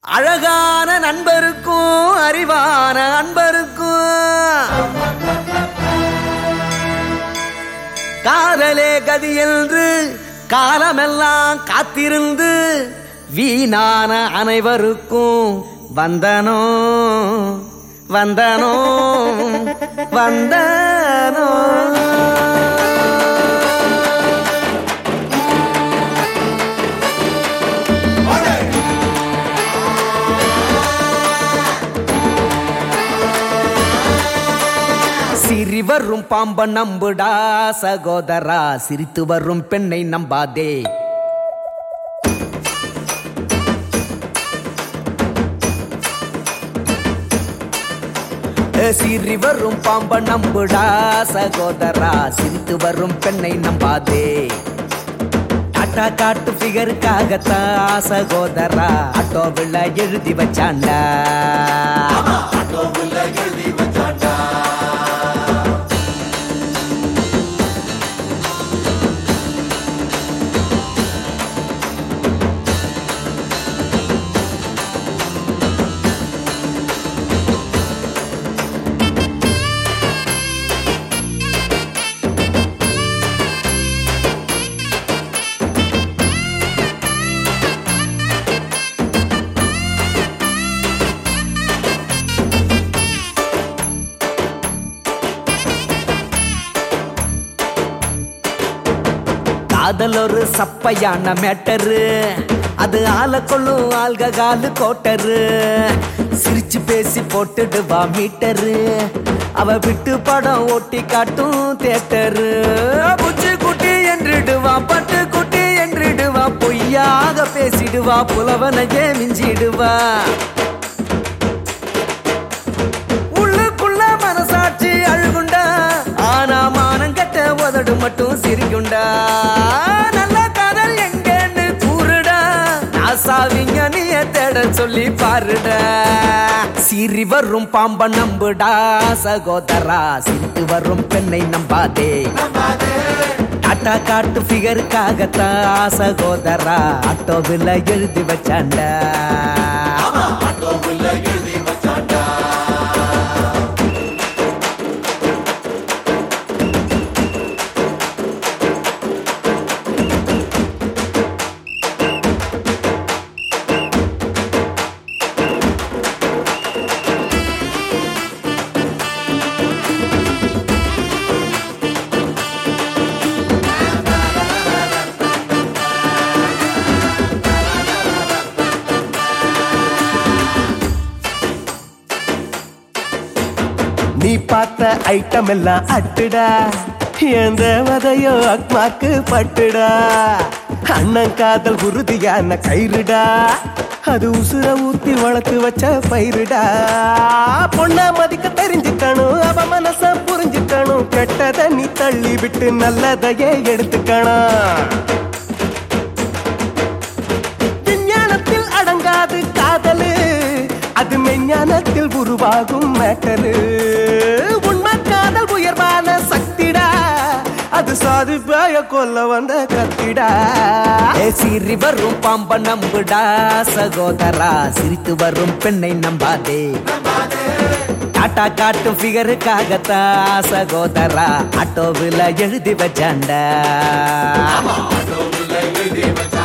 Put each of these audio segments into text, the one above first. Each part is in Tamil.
அழகான நண்பருக்கும் அறிவான அன்பருக்கும் காதலே கதி என்று காலமெல்லாம் காத்திருந்து வீணான அனைவருக்கும் வந்தனோ வந்தனோ வந்தனோ சிரி வரும் பாம்ப நம்புடா சகோதரா சிரித்து வரும் பெண்ணை நம்பாதே ஏ, சிரி வரும் பாம்ப நம்புடா சகோதரா சிரித்து வரும் பெண்ணை நம்பாதே டாட்டா காட்டு ஃபிகருக்காகத்தான் சகோதரா ஆட்டோவில் எழுதி வச்சாண்டா காதல் ஒரு சப்பையான மேட்டரு அது ஆள கொள்ளும் ஆள்க காலு கோட்டரு சிரிச்சு பேசி போட்டுடுவா மீட்டரு அவ விட்டு படம் ஓட்டி காட்டும் தேட்டரு புச்சு குட்டி என்றிடுவா பட்டு குட்டி என்றிடுவா பொய்யாக பேசிடுவா புலவனையே மிஞ்சிடுவா உள்ளுக்குள்ள மனசாட்சி அழுகுண்டா ஆனா மானம் கட்ட உதடு மட்டும் சிரிக்குண்டா நல்ல காதல் எங்கன்னு கூறுடா ஆசாவிங்க நீய தேட சொல்லி பாருடா சிரி வரும் பாம்ப நம்புடா சகோதரா சிரித்து வரும் பெண்ணை நம்பாதே டாட்டா காட்டு ஃபிகருக்காகத்தான் சகோதரா ஆட்டோவில் எழுதி வச்சாண்டா நீ பார்த்த ஐட்டம் எல்லாம் அட்டுடா என் தேவதையோ அக்மாக்கு பட்டுடா அண்ணன் காதல் உறுதியான கயிறுடா அது உசுர ஊத்தி வளர்த்து வச்ச பயிருடா பொண்ணா மதிக்க தெரிஞ்சுக்கணும் அவ மனச புரிஞ்சுக்கணும் கெட்டத நீ தள்ளி விட்டு நல்லதையே எடுத்துக்கணும் விஞ்ஞானத்தில் அடங்காது காதலு அது மெஞ்ஞானத்தில் உருவாகும் மேட்டரு உண்மை காதல் உயர்வான சக்திடா அது சாதிப்பாய கொல்ல வந்த கத்திடா ஏ சிரி வரும் பாம்ப நம்புடா சகோதரா சிரித்து வரும் பெண்ணை நம்பாதே டாட்டா காட்டும் ஃபிகருக்காகத்தான் சகோதரா ஆட்டோவில் எழுதி வச்சாண்டா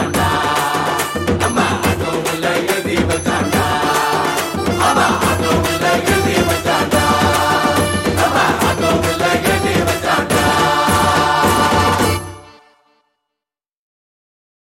ஆமா